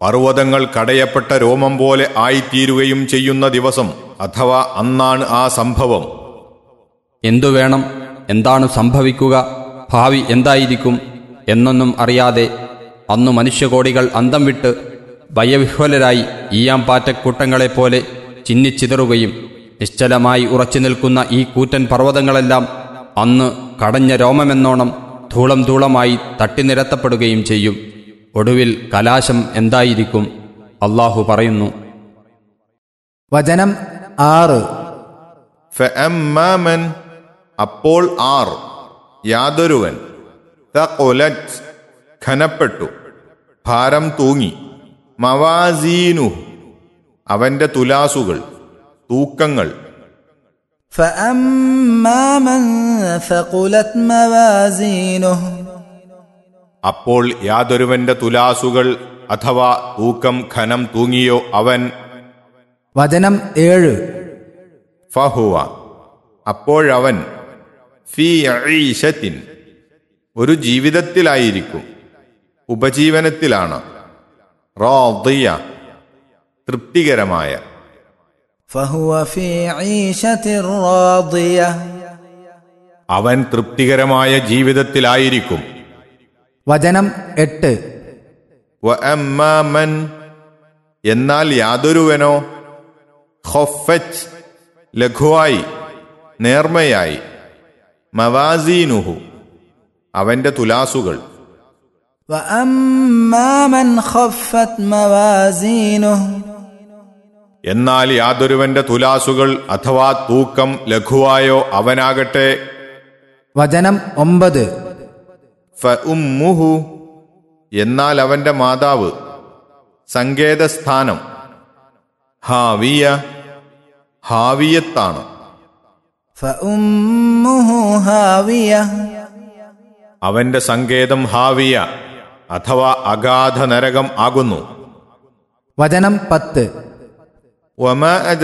പർവ്വതങ്ങൾ കടയപ്പെട്ട രോമം പോലെ ആയിത്തീരുകയും ചെയ്യുന്ന ദിവസം അഥവാ അന്നാണ് ആ സംഭവം എന്തു വേണം എന്താണ് സംഭവിക്കുക ഭാവി എന്തായിരിക്കും എന്നൊന്നും അറിയാതെ അന്നു മനുഷ്യകോടികൾ അന്തം വിട്ട് ഭയവിഹ്വലരായി ഈയാംപാറ്റക്കൂട്ടങ്ങളെപ്പോലെ ചിന്നിച്ചിതറുകയും നിശ്ചലമായി ഉറച്ചു നിൽക്കുന്ന ഈ കൂറ്റൻ പർവ്വതങ്ങളെല്ലാം അന്ന് കടഞ്ഞ രോമമെന്നോണം ധൂളം ധൂളമായി തട്ടിനിരത്തപ്പെടുകയും ചെയ്യും ഒടുവിൽ കലാശം എന്തായിരിക്കും അള്ളാഹു പറയുന്നു വചനം ആറ് ഫഅമ്മാമൻ അപ്പോൾ ആർ യാതൊരുവൻ തഖുലത് ഖനപ്പെട്ടു ഭാരം തൂങ്ങി മവാസീനു അവന്റെ തുലാസുകൾ തൂക്കങ്ങൾ فأما من ثقلت موازينه അപ്പോൾ യാതൊരുവന്റെ തുലാസുകൾ അഥവാ തൂക്കം ഖനം തൂങ്ങിയോ അവൻ വചനം ഏഴ് ഫഹുവ അപ്പോഴവൻ ഫി ഈശത്തിൻ ഒരു ജീവിതത്തിലായിരിക്കും ഉപജീവനത്തിലാണ് റാദിയ തൃപ്തികരമായ فهو في عيشة راضية അവൻ തൃപ്തികരമായ ജീവിതത്തിലായിരിക്കും വചനം എട്ട് വഅമ്മാമൻ എന്നാൽ യാതൊരുവനോ ഖൊഫറ്റ് ലഘുവായി നേർമയായി മവാസീനുഹു അവന്റെ തുലാസുകൾ وأما من خفت موازينه എന്നാൽ യാതൊരുവന്റെ തുലാസുകൾ അഥവാ തൂക്കം ലഘുവായോ അവനാകട്ടെ വചനം ഒമ്പത് ഫഉമ്മുഹു എന്നാൽ അവന്റെ മാതാവ് സങ്കേതസ്ഥാനം ഹാവിയ ഹാവിയത്താണ് فأمه هاوية അവന്റെ സങ്കേതം ഹാവിയ അഥവാ അഗാധ നരകം ആകുന്നു വചനം പത്ത് വമ